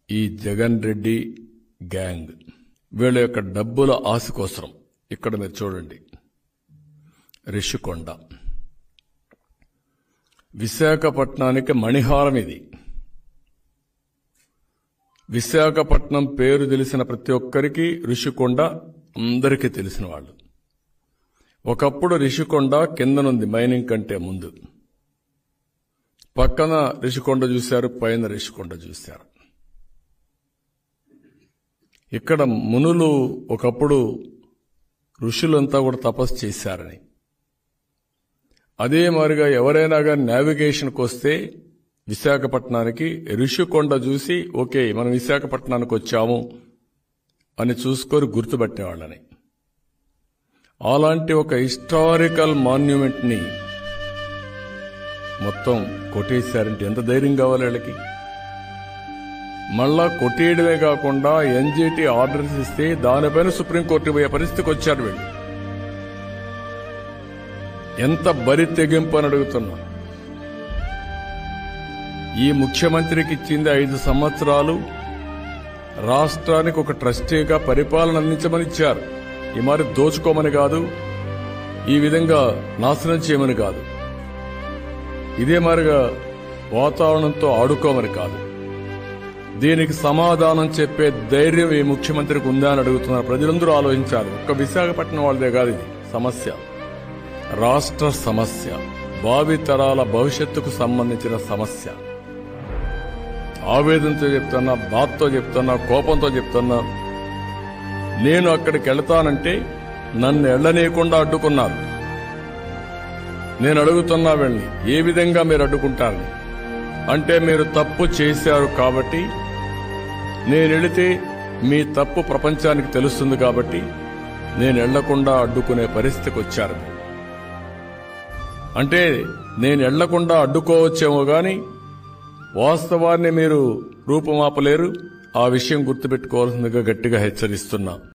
ఈ జగన్ రెడ్డి గ్యాంగ్ వీళ్ళ యొక్క డబ్బుల ఆశ కోసం ఇక్కడ మీరు చూడండి రిషికొండ విశాఖపట్నానికి మణిహారం ఇది విశాఖపట్నం పేరు తెలిసిన ప్రతి ఒక్కరికి ఋషికొండ అందరికీ తెలిసిన వాళ్ళు ఒకప్పుడు రిషికొండ కిందనుంది మైనింగ్ కంటే ముందు పక్కన రిషికొండ చూశారు పైన రిషికొండ చూశారు ఇక్కడ మునులు ఒకప్పుడు ఋషులంతా కూడా తపస్సు చేశారని అదే మాదిరిగా ఎవరైనా కానీ నావిగేషన్కి వస్తే విశాఖపట్నానికి ఋషికొండ చూసి ఓకే మనం విశాఖపట్నానికి వచ్చాము అని చూసుకొని గుర్తుపట్టేవాళ్ళని అలాంటి ఒక హిస్టారికల్ మాన్యుమెంట్ని మొత్తం కొట్టేశారంటే ఎంత ధైర్యం కావాలి వీళ్ళకి మళ్ళా కొట్టేయడమే కాకుండా ఎన్జీటీ ఆర్డర్స్ ఇస్తే దానిపైన సుప్రీంకోర్టు పోయే పరిస్థితికి వచ్చారు వీళ్ళు ఎంత బరి తెగింపు అని అడుగుతున్నా ఈ ముఖ్యమంత్రికి ఇచ్చింది ఐదు సంవత్సరాలు రాష్ట్రానికి ఒక ట్రస్టీగా పరిపాలన అందించమని ఇచ్చారు ఈ మరి దోచుకోమని కాదు ఈ విధంగా నాశనం చేయమని కాదు ఇదే మారిగా వాతావరణంతో ఆడుకోమని కాదు దీనికి సమాధానం చెప్పే ధైర్యం ఈ ముఖ్యమంత్రికి ఉందా అని అడుగుతున్నారు ప్రజలందరూ ఆలోచించాలి ఒక్క విశాఖపట్నం వాళ్ళదే కాదు ఇది సమస్య రాష్ట్ర సమస్య భావితరాల భవిష్యత్తుకు సంబంధించిన సమస్య ఆవేదనతో చెప్తున్నా బాధతో చెప్తున్నా కోపంతో చెప్తున్నా నేను అక్కడికి వెళతానంటే నన్ను ఎళ్లనీయకుండా అడ్డుకున్నారు నేను అడుగుతున్నా వెళ్ళి ఏ విధంగా మీరు అడ్డుకుంటారని అంటే మీరు తప్పు చేశారు కాబట్టి నేను వెళితే మీ తప్పు ప్రపంచానికి తెలుస్తుంది కాబట్టి నేను వెళ్లకుండా అడ్డుకునే పరిస్థితికి వచ్చారు అంటే నేను వెళ్లకుండా అడ్డుకోవచ్చేమో గాని వాస్తవాన్ని మీరు రూపుమాపలేరు ఆ విషయం గుర్తుపెట్టుకోవాల్సిందిగా గట్టిగా హెచ్చరిస్తున్నా